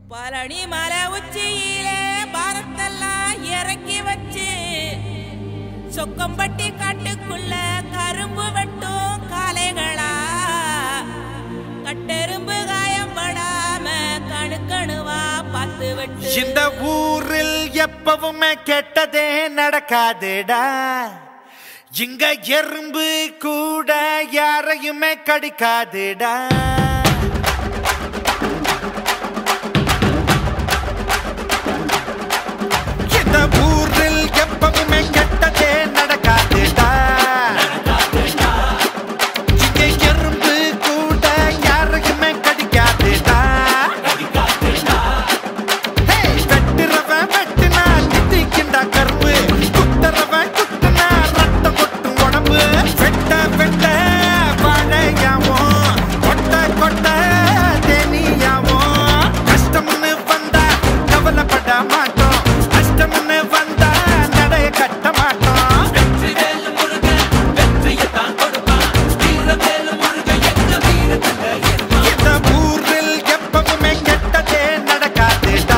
பழனி மலை உச்சியிலே பாரத்தெல்லாம் இறக்கி வச்சு சொக்கம்பட்டி காட்டுக்குள்ள கரும்பு வெட்டும் காளைகளா கட்டெரும்பு காயப்படாம கணுக்கணுவா பார்த்து வெட்டு இந்த ஊரில் எப்பவுமே கெட்டதே நடக்காதுடா இங்க எறும்பு கூட யாரையுமே கடிக்காதுடா இந்த ஊரில் எப்பவுமே கெட்டதே நடக்காதுடா இங்க எறும்பு கூட யாரையுமே கடிக்காதுடா ஹேய், வெட்டுறவன் வெட்டுனா திட்டிக்கிண்டா கரும்பு குத்துறவன் குத்துனா ரத்தம் கொட்டும் உடம்பு வெட்ட வெட்ட வாழையாவோ கொட்ட கொட்ட தேனியாவோ கஷ்டம்னு வந்தா கவலைப்பட மாட்டோம் கஷ்டம்னு வந்தா நடைய கட்ட மாட்டோம் இந்த ஊரில் எப்பவுமே கெட்டதே நடக்காதுடா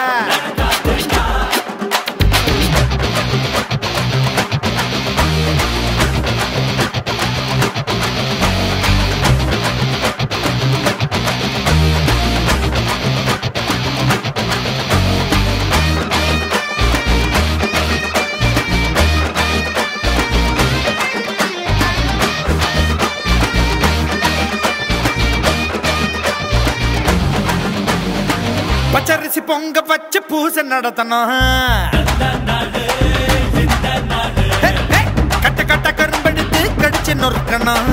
பச்சரிசி பொங்க வச்சு பூசை நடத்தணும் ஹே, ஹே, கட்ட கட்ட கரும்பெடுத்து கடிச்சு நொறுக்கணும்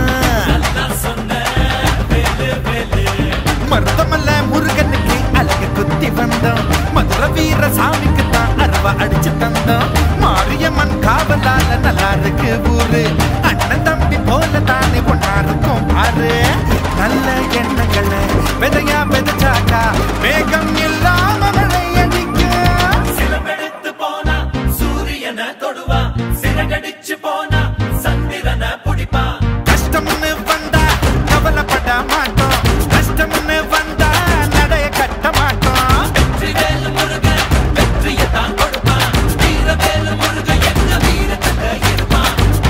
மருதமல்ல முருகனுக்கு அழகு குத்தி வந்தோம் மதுர வீர சாமிக்கு தான் அருவா அடிச்சு தந்தோம் மாரியம்மன் காவலால நல்லா இருக்கு ஊரு அண்ணன் தம்பி போல தானே ஒன்னா இருக்கும் பாரு நல்ல எண்ணங்களை விதையா விதைச்சாக்கா வேகம் இல்லாம மழை அடிக்கும் சிலமெடுத்து போனா சூரியனை தொடுவா சிறகடிச்சு போனா சந்திரனை புடிப்பா கஷ்டம்னு வந்தா கவலைப்பட மாட்டோம் கஷ்டம்னு வந்தா நடைய கட்ட மாட்டோம் வெற்றிவேலு முருகன் வெற்றியை தான் கொடுப்பான் வீரவேலு முருகன் எங்க வீரத்துல இருப்பான்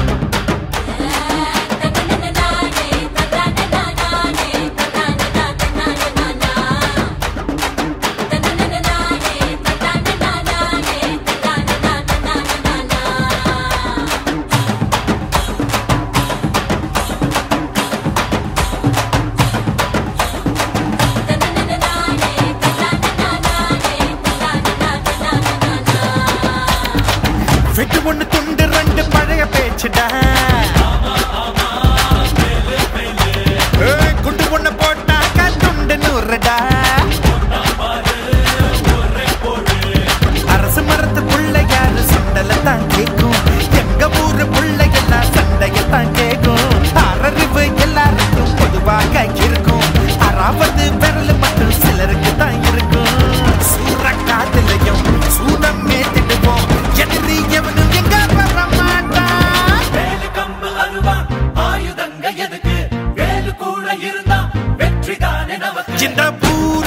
வெட்டு ஒண்ணு துண்டு ரெண்டு பழைய பேச்சுடா ஏய், குண்டு ஒண்ணு போட்டாக்கா துண்டு நூறுடா அரசு மரத்து புள்ளையாரு சுண்டல தான் கேக்கும் எங்க ஊரு புள்ளையெல்லாம் சண்டைய தான் கேக்கும் அரறிவு எல்லாருக்கும் பொதுவாக இருக்கும் அறாவது விரல் மட்டும் சிலருக்கு தான் இருக்கும் சூற காதலையும் சூடம் மேத்திடுவோம் எதிரி எவனும் எங்க வர மாட்டான் வேலு கம்பு அருவா ஆயுதங்க எதுக்கு வேலு கூட இருந்தா வெற்றி தானே நமக்கு இந்த பூ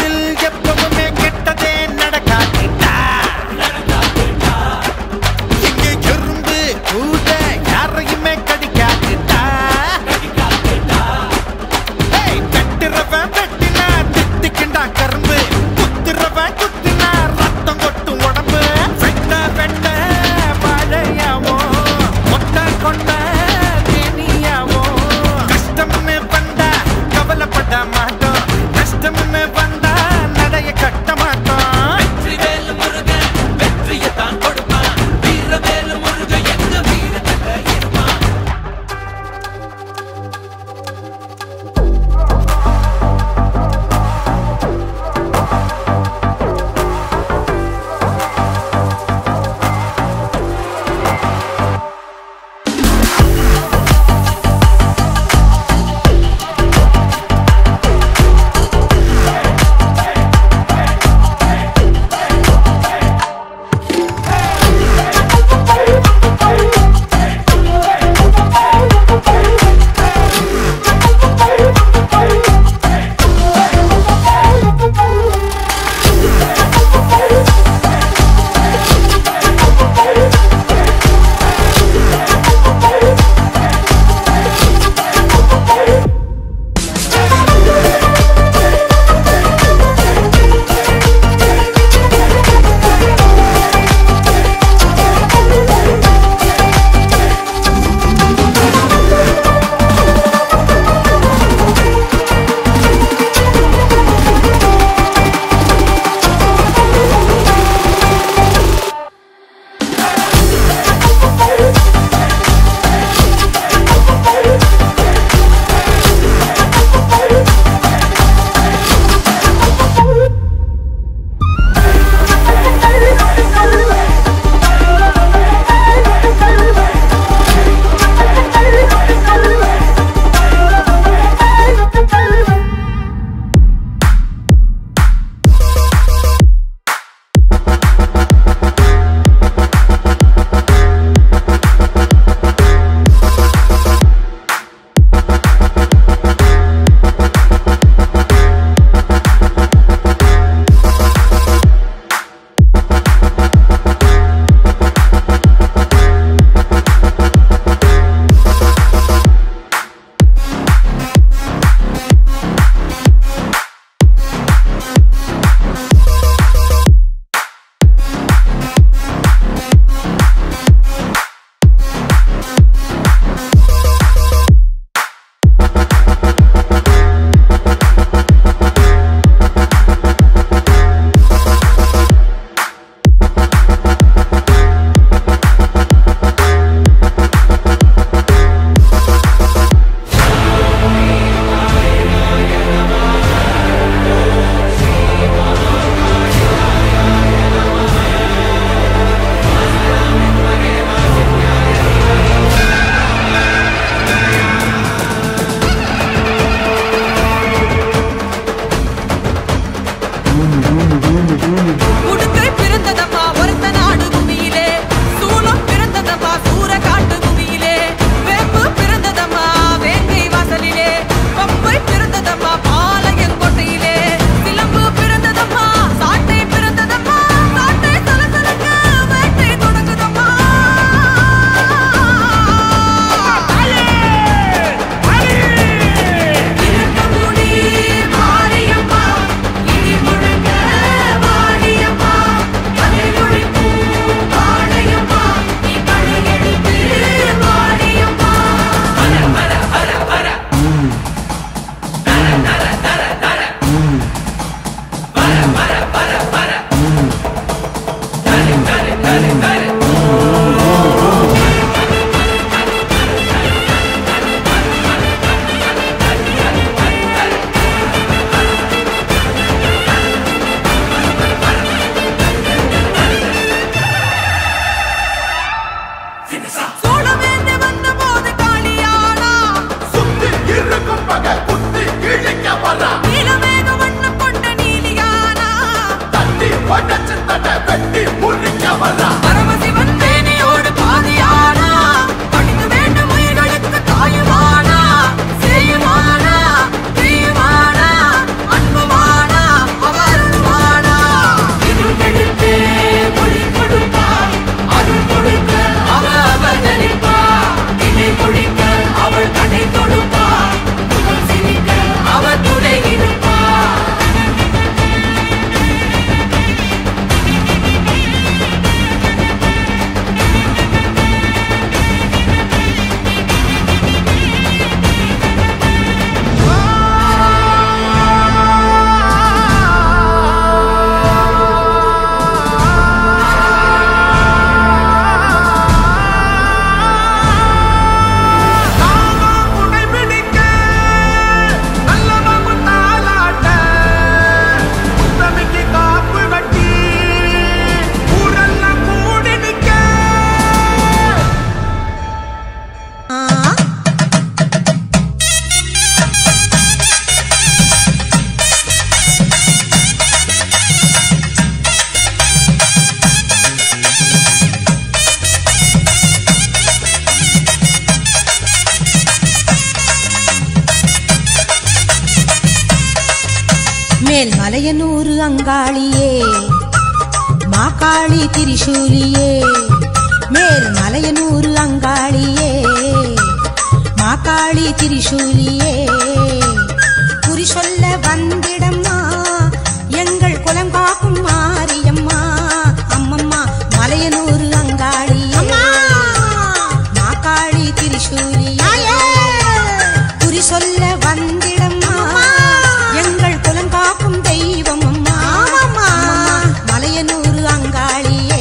மலையனூர் அங்காளியே மாக்காளி திரிசூலியே மேல் மலையனூர் அங்காளியே மாக்காளி திரிசூலியே குறி சொல்ல வந்திடம்மா எங்கள் குலம் காக்கும் மாரியம்மா அம்மம்மா மலையனூர் அங்காளியே மாக்காளி திரிசூலியே குறி சொல்ல வந்திடம்மா எங்கள் குலம் காக்கும் தெய்வம் அம்மா அம்மா, மலையனூர் அங்காளியே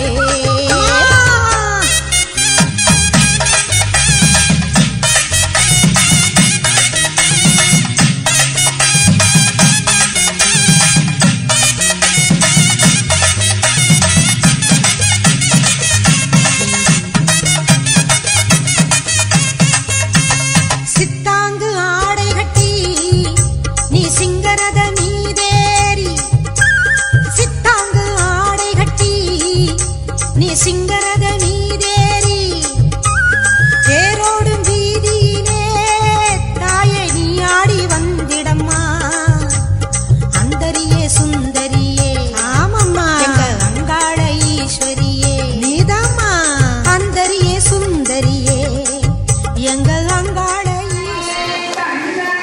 சித்தாங்கு ஆடை கட்டி நீ சிங்கரத மீதேறி சித்தாங்கு ஆடை கட்டி நீ சிங்கரத மீதேறி தேரோடும் வீதியிலே தாயே நீ ஆடி வந்திடம்மா அந்தரியே சுந்தரியே ஆமம்மா எங்க அங்காள ஈஸ்வரியே நீதாம்மா அந்தரியே சுந்தரியே எங்க அங்காள ஈஸ்வரி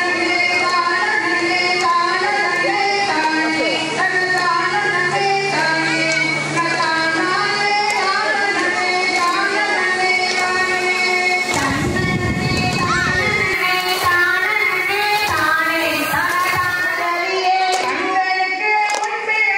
தானே தானே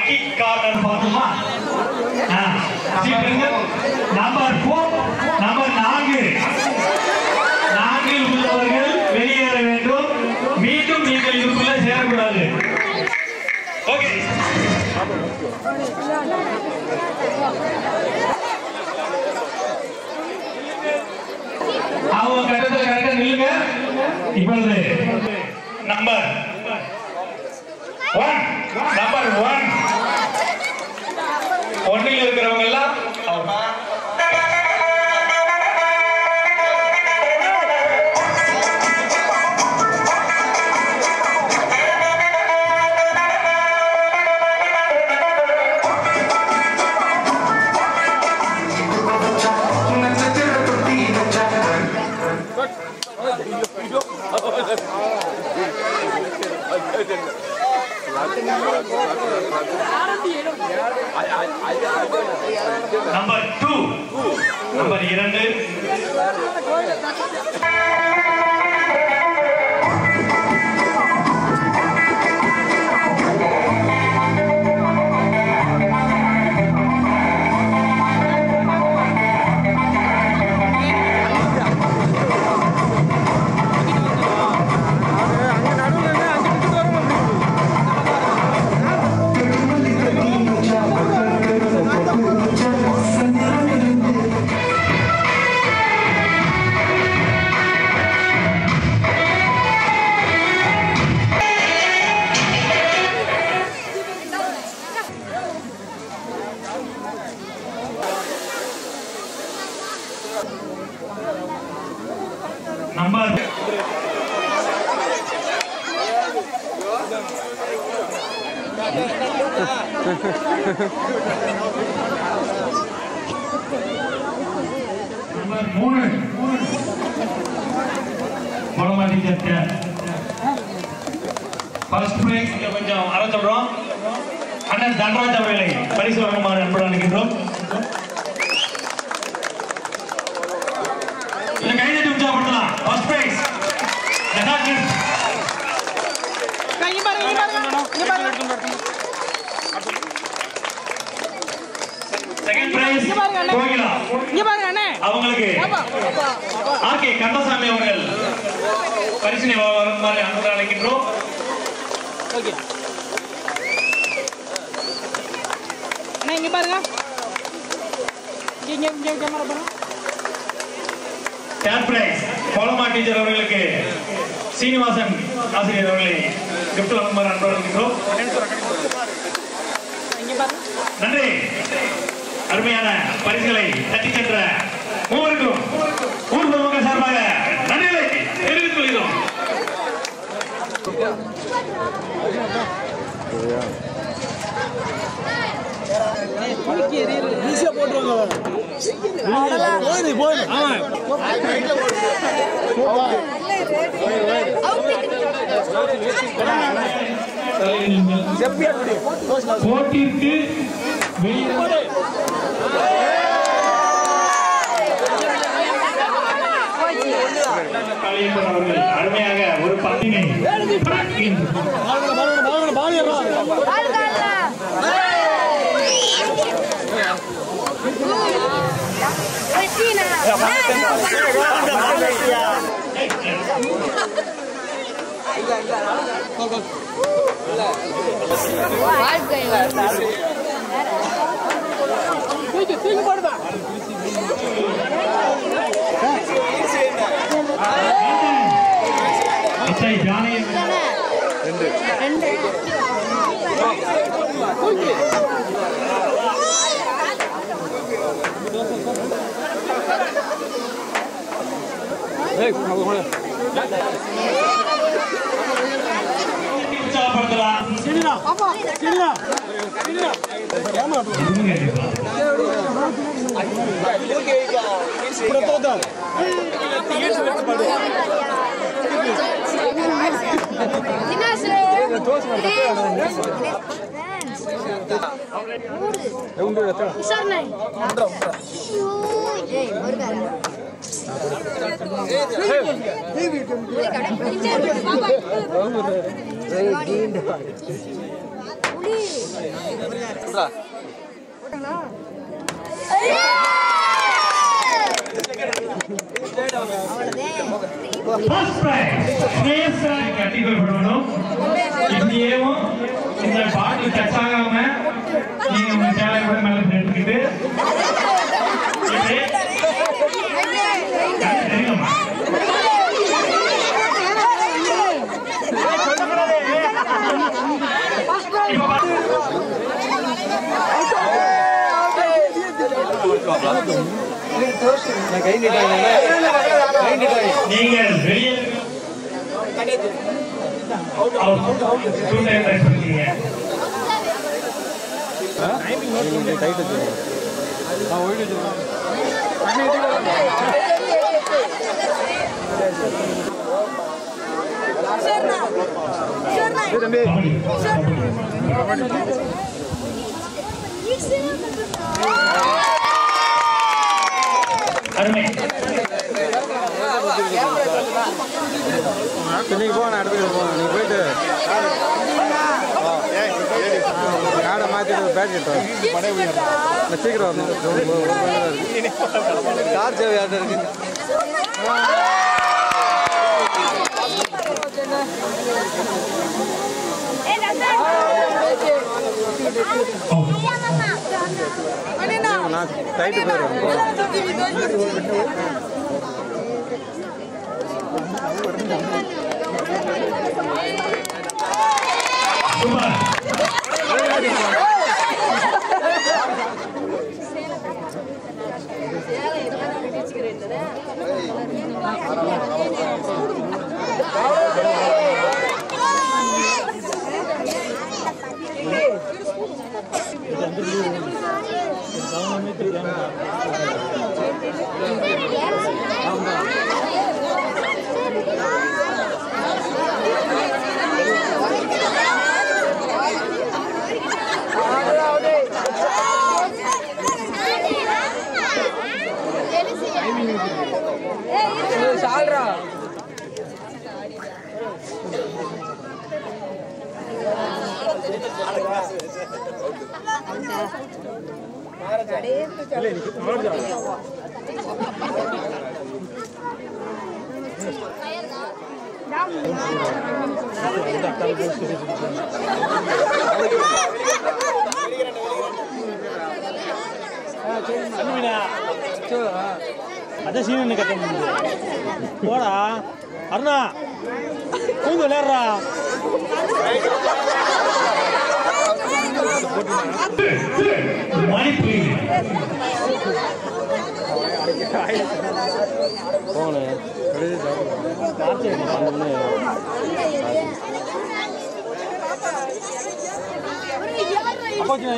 லக்கி கார்னர் பார்த்துமா நம்பர் போர் நம்பர் நான்கு நான்கில் உள்ளவர்கள் வெளியேற வேண்டும் மீண்டும் நீங்கள் இதுக்குள்ள சேரக்கூடாது ஓகே அவங்க கட்டத்தில் கரெக்டா நில்லுங்க இப்பொழுது நம்பர் ஒன் நம்பர் ஒன் ஒன்னில் இருக்கிறவங்க எல்லாம் நம்பர் டூ நம்பர் இரண்டு நம்பர் நம்பர் மூணு படமாட்டி சட்டை ஃபர்ஸ்ட் பிரைஸ் கொஞ்சம் அற சொல்றோம் அண்ணன் தன்ராஜ் அவர்களை பரிசு வழங்குமாறு அன்புடன் அழைக்கின்றோம் இந்த கைதட்டி உற்சாகப்படுத்தலாம் first prize second prize Kokila இங்க பாருங்க அண்ணே அவங்களுக்கு ஆர்கே கந்தசாமி அவர்கள் பரிசினை வருமாறு அன்புடன் அழைக்கின்றோம் ஓகே அண்ணா இங்க பாருங்க இங்க இங்க இங்க கேமரா பாருங்க தேர்ட் பிரைஸ் கோலமா டீச்சர் அவர்களுக்கு சீனிவாசன் ஆசிரியர் அவர்களை கிஃப்ட் வழங்குமாறு அன்புடன் அழைக்கின்றோம் இங்க பாருங்க நன்றி அருமையான பரிசுகளை தட்டிச் சென்ற மூவருக்கும் ஊர் பொதுமக்கள் சார்பாக நன்றிகளை தெரிவித்துக் கொள்கிறோம் ஈஸியா போட்டுருவாங்க போயிடு போயிடு ஆமா போட்டிற்கு வெளியே காளியப்பன் அவர்கள் அருமையாக ஒரு பந்தினை தூக்கி தூக்கி போடுதா எஸ்ஐ ஜானகி உற்சாகப்படுத்தலாம் சரிடா பாப்பா சரிடா சரிடா ఇప్పుడు తోద్దాం புளி ஃபர்ஸ்ட் பிரைஸ் ஸ்னேஹ் கட்டிகள் பண்ணணும் இப்படியேவும் இந்த பாட்டில் டச் ஆகாம நீங்க உங்க சேலை கூட மேல எடுத்துக்கிட்டு இப்படி கண்ணு தெரியுமா இப்ப பாத்து- நீங்கள் வெளியே அவர் டூ டைம் ட்ரை பண்ணிருக்கீங்க அருமை இன்னைக்கு போ நான் எடுத்துக்கிட்டு போனேன் நீ போயிட்டு காடை மாற்றிட்டு பேட் கிட்டோம் சீக்கிரம் வரணும் கார் சேவை யார்கிட்ட இருக்கு நான் டைட்டு போயிடுவேன் சூப்பர் அதான் சீனு கட்ட முடியுது போடா அருணா தூங்க விளையாடுறா மணி புரியுது போகணும் அப்பா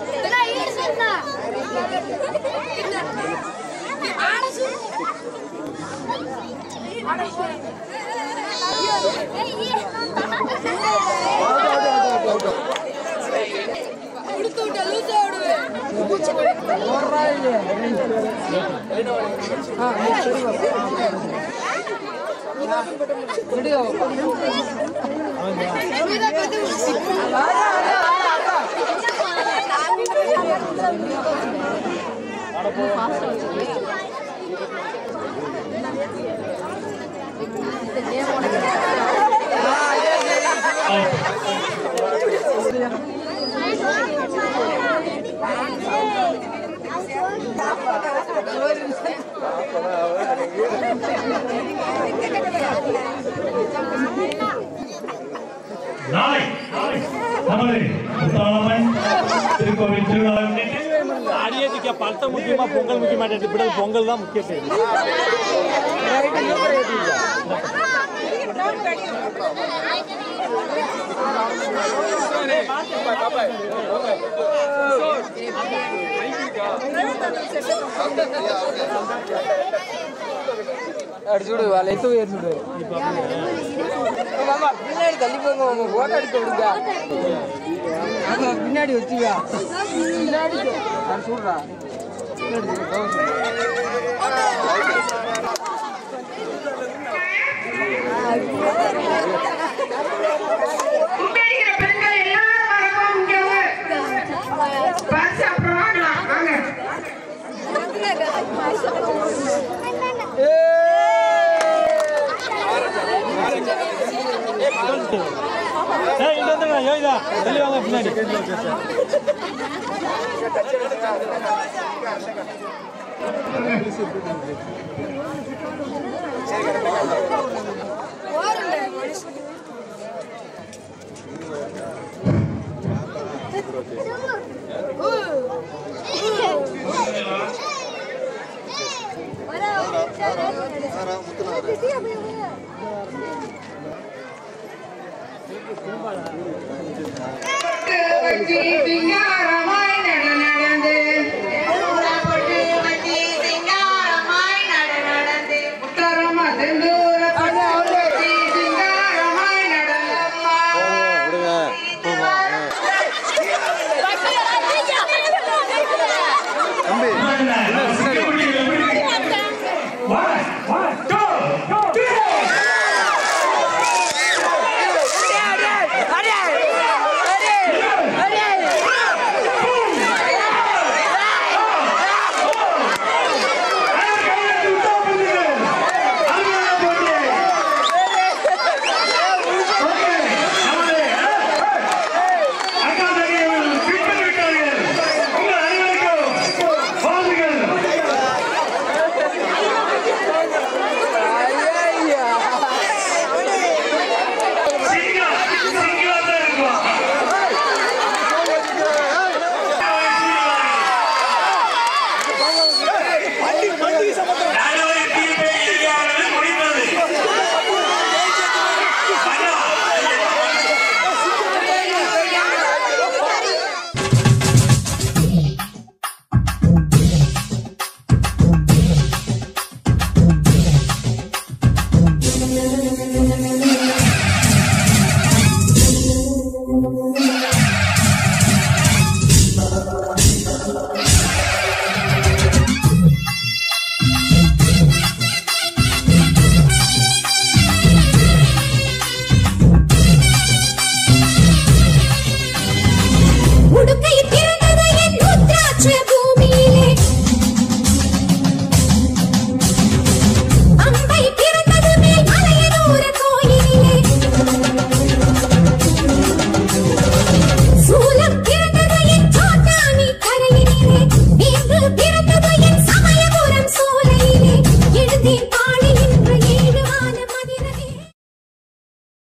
நாளை நமது முத்தாமன் திருக்கோவில் திருவிழா முன்னிட்டு அடியேதுக்கு பழத்தை முக்கியமா பொங்கல் முக்கிய மாட்டேன் இப்படி பொங்கல் தான் முக்கிய செய்தி அடிச்சுடு வலைத்து உயர்ந்துடு மாமா பின்னாடி தள்ளி போங்க மாமா போட்டோ எடுக்க விடுங்க ஆமா பின்னாடி வச்சுக்க பின்னாடி நான் சொல்றா கும்பிடுகிற பெண்கள் எல்லாரும் வரணும் இங்க ஏய் இங்க வந்துங்க யோகிதா வெளிய வாங்க பின்னாடி வச்சி சிங்காரமா